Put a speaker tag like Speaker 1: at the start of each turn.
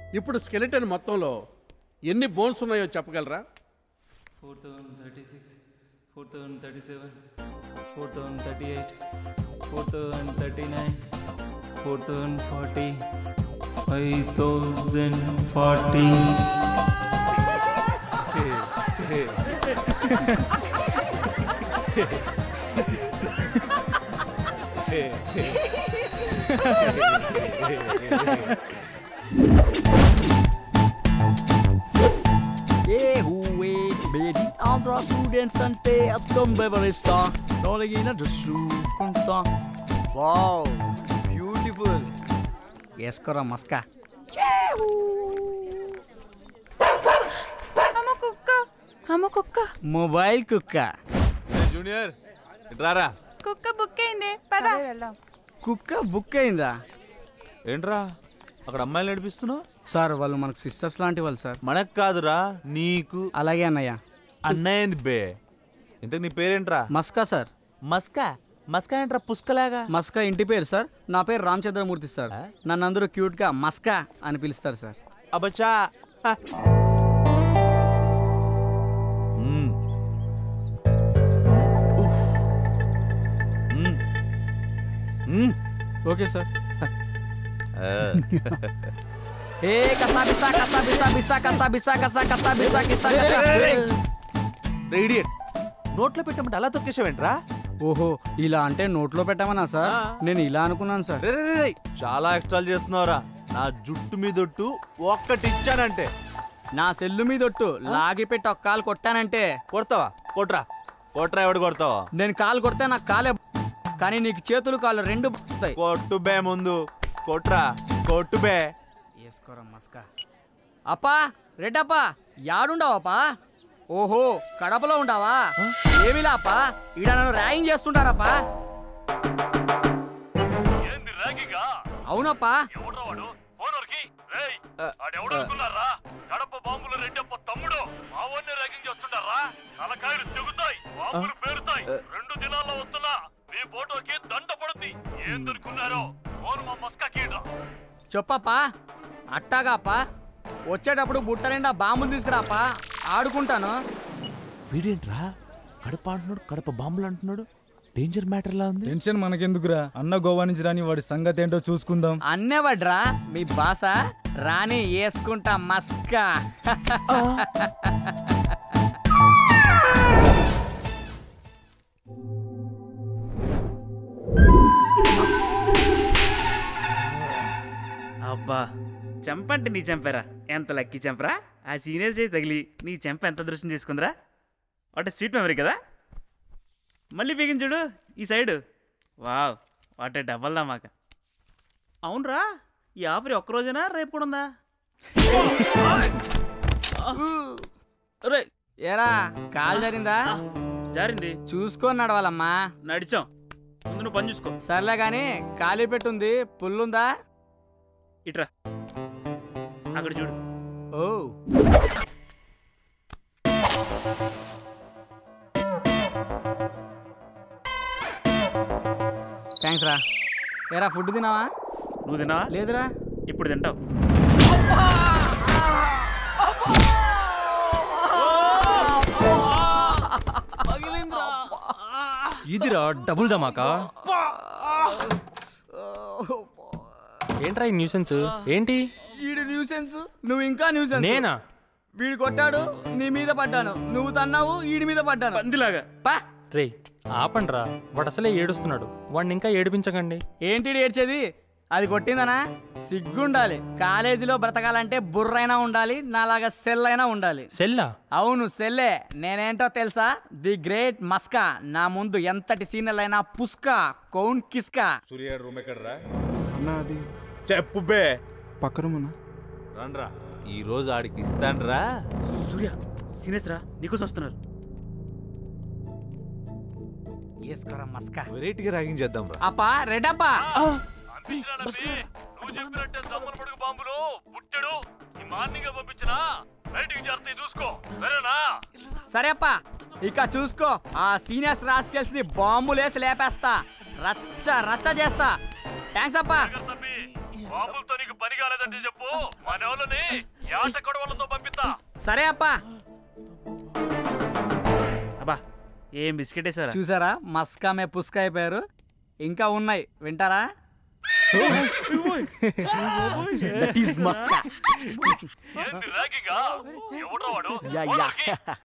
Speaker 1: ఇప్పుడు స్కెలిటన్ మొత్తంలో ఎన్ని బోన్స్ ఉన్నాయో చెప్పగలరా
Speaker 2: four thousand thirty six four thousand thirty seven four thousand thirty eight four thousand thirty nine four thousand forty five thousand forty
Speaker 3: ఏ హూవే బేడి ఆంధ్ర స్టూడెంట్స్ అంటే అర్థం వివరిస్తా తొలగిన చూసుకుంటా వావ్ బ్యూటిఫుల్ వేసుకోరా మస్కా
Speaker 4: అమ్మ కుక్క అమ్మ కుక్క
Speaker 3: మొబైల్ కుక్క
Speaker 5: జూనియర్ రారా
Speaker 4: కుక్క బుక్ అయింది పద వెళ్దాం
Speaker 3: కుక్క బుక్ అయిందా
Speaker 5: ఏంట్రా అక్కడ అమ్మాయిలు నడిపిస్తున్నావు
Speaker 3: సార్ వాళ్ళు మనకు సిస్టర్స్ లాంటి వాళ్ళు సార్
Speaker 5: మనకు కాదురా నీకు
Speaker 3: అలాగే అన్నయ్య
Speaker 5: అన్నయ్యంది బే ఇంతకు నీ పేరేంట్రా
Speaker 3: మస్కా సార్
Speaker 5: మస్కా మస్కా ఏంట్రా పుష్కలాగా
Speaker 3: మస్కా ఇంటి పేరు సార్ నా పేరు రామచంద్రమూర్తి సార్
Speaker 5: ఆ?
Speaker 3: నన్ను అందరూ క్యూట్గా మస్కా అని పిలుస్తారు సార్
Speaker 5: అబచ్చా హ. మ్మ్. ఉఫ్. మ్మ్. మ్మ్.
Speaker 3: ఓకే సార్
Speaker 5: ఆ.
Speaker 3: ఏ కసా బిసా కసా బిసా బిసా కసా బిసా కసా కసా బిసా కిసా కసా
Speaker 5: రే idiot. నోట్లో పెట్టమంటే అలా తొక్కేసావేంట్రా
Speaker 3: ఓహో ఇలా అంటే నోట్లో పెట్టమనా సార్
Speaker 5: ఆ.
Speaker 3: నేను ఇలా అనుకున్నాను సార్
Speaker 5: రే, రే, రే, రే. చాలా ఎక్స్ట్రాలు చేస్తున్నావురా నా జుట్టు మీదొట్టు ఒక్కటి ఇచ్చానంటే
Speaker 3: నా సెల్లు మీదొట్టు లాగి పెట్టి ఒక కాలు కొట్టానంటే
Speaker 5: కొడతావా కొట్రా కొట్రా ఎవడు కొడతావా
Speaker 3: నేను కాలు కొడితే నాకు కాలే కానీ నీకు చేతులు కాళ్ళు రెండు పోతాయి
Speaker 5: కొట్టు బే ముందు కొట్రా కొట్టు బే
Speaker 3: వేసుకోరా మస్కా అప్పా రెడ్డప్పా యాడుండవప్పా ఓహో కడపలో ఉండవా ఏమిలా అప్పా ఈడ నన్ను ర్యాగింగ్ చేస్తుంటారప్పా
Speaker 6: ఏంది ర్యాగింగా
Speaker 3: అవునప్పా
Speaker 6: ఎవడ్రా వాడు ఫోన్ వరకి రేయ్ ఆడెవడనుకున్నారా కడప బాంబుల రెడ్డప్ప తమ్ముడు మా వాడిని ర్యాగింగ్ చేస్తుండారా తలకాయలు తెగుతాయి బాంబులు పేరుతాయి రెండు దినాల్లో వస్తున్నా మీ ఫోటోకి దండ పడుద్ది ఏందనుకున్నారో ఫోన్ మా మస్కా కీడ్రా
Speaker 3: చెప్పప్పా అట్టాగాపా వచ్చేటప్పుడు బుట్ట నిండా బాంబులు తీసుకురాపా ఆడుకుంటాను
Speaker 5: వీడేంట్రా కడప అంటున్నాడు కడప బాంబులు అంటున్నాడు డేంజర్ మ్యాటర్ లా ఉంది
Speaker 7: టెన్షన్ మనకెందుకురా అన్న గోవా నుంచి రాని వాడి సంగతి ఏంటో చూసుకుందాం
Speaker 3: అన్నేవడ్రా మీ బాస రాని వేసుకుంటా మస్కా
Speaker 8: అబ్బా చెంపంటే నీ చెంపరా ఎంత లక్కీ చెంపరా ఆ సీనియర్ చేయి తగిలి నీ చెంప ఎంత దృష్టం చేసుకుందిరా వాట్ స్వీట్ మెమరీ కదా మళ్ళీ పీకిన చూడు ఈ సైడు వావ్ వాటే డబల్ మాక అవునరా ఈ ఆఫర్ ఒక్క రోజేనా రేపు కూడా ఉందా అరే
Speaker 3: ఏరా కాలు జరిగిందా
Speaker 8: జారింది
Speaker 3: చూసుకొని నడవాలమ్మా
Speaker 8: నడిచాం ముందు నువ్వు పని చూసుకో
Speaker 3: సర్లే గాని ఖాళీ పెట్టుంది పుల్లుందా
Speaker 8: ఇట్రా అక్కడ చూడు
Speaker 3: ఓ థ్యాంక్స్ రా ఏరా ఫుడ్ తినావా
Speaker 8: నువ్వు తిన్నావా
Speaker 3: లేదురా
Speaker 8: ఇప్పుడు తింటావు
Speaker 9: ఇదిరా డబుల్ ధమాకా ఏంట్రా ఈ న్యూసెన్స్ ఏంటి
Speaker 3: వీడు న్యూసెన్స్ నువ్వు ఇంకా న్యూసెన్స్
Speaker 9: నేనా
Speaker 3: వీడు కొట్టాడు నీ మీద పడ్డాను నువ్వు తన్నావు వీడి మీద పడ్డాను
Speaker 8: పందిలాగా
Speaker 3: పా
Speaker 9: రే ఆపండ్రా వాడు అసలే ఏడుస్తున్నాడు వాడిని ఇంకా ఏడిపించకండి
Speaker 3: ఏంటి ఏడ్చేది అది కొట్టిందనా సిగ్గుండాలి కాలేజీలో బ్రతకాలంటే బుర్రైనా ఉండాలి నాలాగా సెల్ అయినా ఉండాలి
Speaker 9: సెల్లా
Speaker 3: అవును సెల్లే నేనేంటో తెలుసా ది గ్రేట్ మస్కా నా ముందు ఎంతటి సీనియర్ అయినా పుస్కా కౌన్ కిస్కా
Speaker 5: సూర్య రూమ్ ఎక్కడరా
Speaker 7: అన్న అది
Speaker 5: చెప్పు బే
Speaker 7: పక్క రూమ్
Speaker 5: రండ్రా ఈ రోజు ఆడికి ఇస్తాన్రా
Speaker 8: సూర్య సీనియర్స్ రా నీకోసం వస్తున్నారు
Speaker 3: వేసుకోరా మస్కా
Speaker 5: వెరైటీగా ర్యాగింగ్ చేద్దాం రా
Speaker 3: అప్పా రెడప్పా
Speaker 6: అందించానమ్మి. నువ్వు చెప్పినట్టే జమ్మల పడుగు బాంబులు పుట్టెడు ఈ మార్నింగ్ పంపించిన బయటికి చేరుతాయి చూసుకో సరేనా
Speaker 3: సరే అప్పా ఇక చూసుకో ఆ సీనియర్స్ రాస్కెల్స్ ని బాంబులేసి లేపేస్తా రచ్చ రచ్చ చేస్తా థ్యాంక్స్ అప్పా
Speaker 6: తప్పి బాంబులతో నీకు పని కాలేదంటే చెప్పు మన వాళ్ళని యాట కొడవలతో పంపిస్తా
Speaker 3: సరే అప్పా
Speaker 8: అబ్బా ఏం బిస్కెట్ వేసారా
Speaker 3: చూసారా మస్కా మే పుస్కా అయిపోయారు ఇంకా ఉన్నాయి వింటారా దట్ ఈస్ మస్కా
Speaker 6: ఏంది ర్యాగింగా ఎవడో వాడు
Speaker 3: యా యా